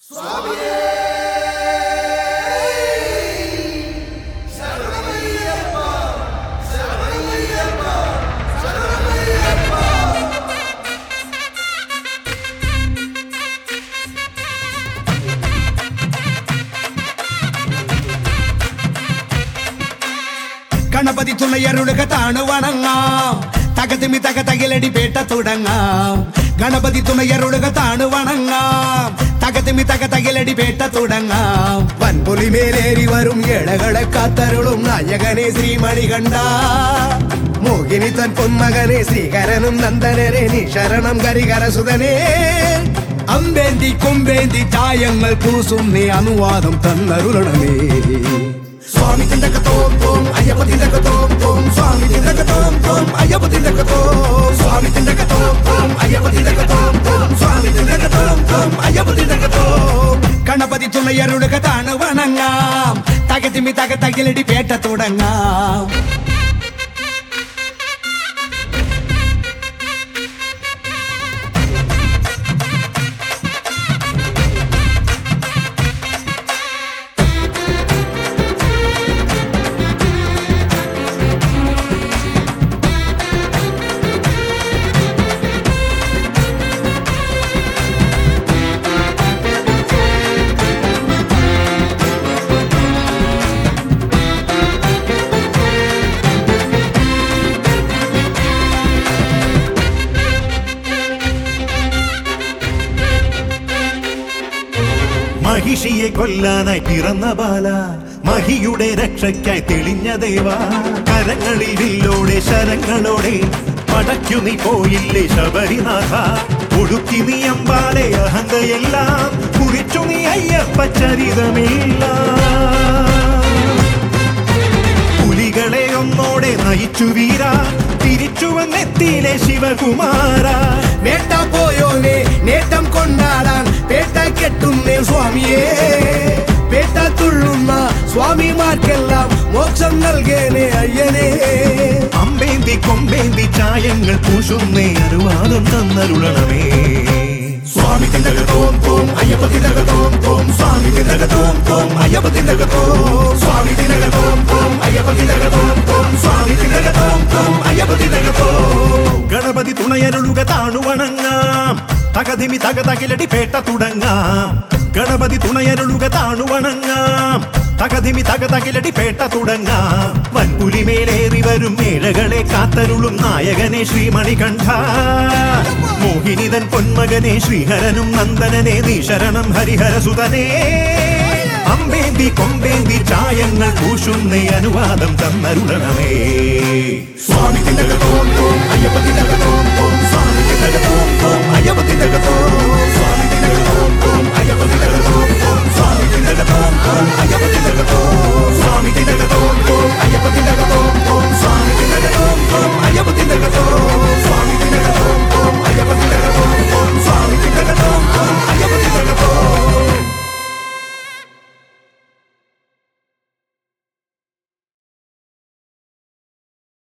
ഗണപതി തുണയരുളുക താണു വണങ്ങാം തകതിമി തക തകിലടി പേട്ട തുടങ്ങാം ഗണപതി തുണയരുളുക താണു വണങ്ങാം തകതിമി തക തകിലടി പേട്ട തുടങ്ങാം വൻപുലി മേലേറി വരും ഇളകളെ കാത്തരുളും നായകനെ ശ്രീമണി കണ്ട മോഹിനി തൻ പൊന്മകനെ ശ്രീകരനും നന്ദനരെ നീ ശരണം കരികരസുതനേ അമ്പേന്തി കൊമ്പേന്തി ചായങ്ങൾ പൂസും നീ അനുവാദം തന്നരുളണമേ സ്വാമി തിണ്ടകത്തോം തോം അയ്യപ്പ തിണ്ടകത്തോം തോം സ്വാമി തിണ്ടകത്തോം തോം അയ്യപ്പ തിണ്ടകത്തോം സ്വാമി തിണ്ടകത്തോം തോം അയ്യപ്പ തിണ്ടകത്തോം തോം സ്വാമി തിണ്ടകത്തോം തോം അയ്യപ്പ തിണ്ടകത്തോം ഗണപതി തുണയരുളുക താണ് വണങ്ങാം തകതിമി തക തകിലടി പേട്ട തുടങ്ങാം മഹിഷിയെ കൊല്ലാനായി പിറന്ന ബാല മഹിയുടെ രക്ഷയ്ക്കായി തെളിഞ്ഞ ദേവ കരങ്ങളിൽ വില്ലോടെ ശരങ്ങളോടെ പടയ്ക്കു നീ പോയില്ലേ ശബരിനാഥ ഒടുക്കി നീ അമ്പാലെ അഹന്തയെല്ലാം കുറിച്ചു നീ അയ്യപ്പ ചരിതമില്ല പുലികളെ ഒന്നോടെ നയിച്ചു വീര തിരിച്ചു വന്നെത്തിയിലെ ശിവകുമാര വേട്ട പോയോനെ നേട്ടം കൊണ്ടാടാൻ പേട്ട കെട്ടുന്നേ സ്വാമിയേ പേട്ട തുള്ളുന്ന സ്വാമിമാർക്കെല്ലാം മോക്ഷം നൽകേനെ അയ്യനേ അമ്പേന്തി കൊമ്പേന്തി ചായങ്ങൾ പൂശുന്നേ അനുവാദം തന്നരുളണമേ സ്വാമി തിണ്ടകത്തോം തോം അയ്യപ്പ തിണ്ടകത്തോം തോം സ്വാമി തിണ്ടകത്തോം തോം അയ്യപ്പ തിണ്ടകത്തോം സ്വാമി തിണ്ടകത്തോം തോം അയ്യപ്പ തിണ്ടകത്തോം തോം സ്വാമി തിണ്ടകത്തോം തോം അയ്യപ്പ തിണ്ടകത്തോം ഗണപതി തുണയരുളുക താണുവണങ്ങാം തകതിമി തക തകിലടി പേട്ട തുടങ്ങാം ഗണപതി തുണയരുളുക താണുവണങ്ങാം തകതിമി തക തകിലടി പേട്ട തുടങ്ങാം വൻപുലിമേലേറി വരും മേഴകളെ കാത്തരുളും നായകനെ ശ്രീമണി കണ്ഠ മോഹിനിതൻ പൊന്മകനെ ശ്രീഹരനും നന്ദനനെ നീ ശരണം ഹരിഹരസുതനേ അമ്പേന്തി കൊമ്പേന്തി ചായങ്ങൾ പൂശുന്നേ അനുവാദം തന്നരുളണമേ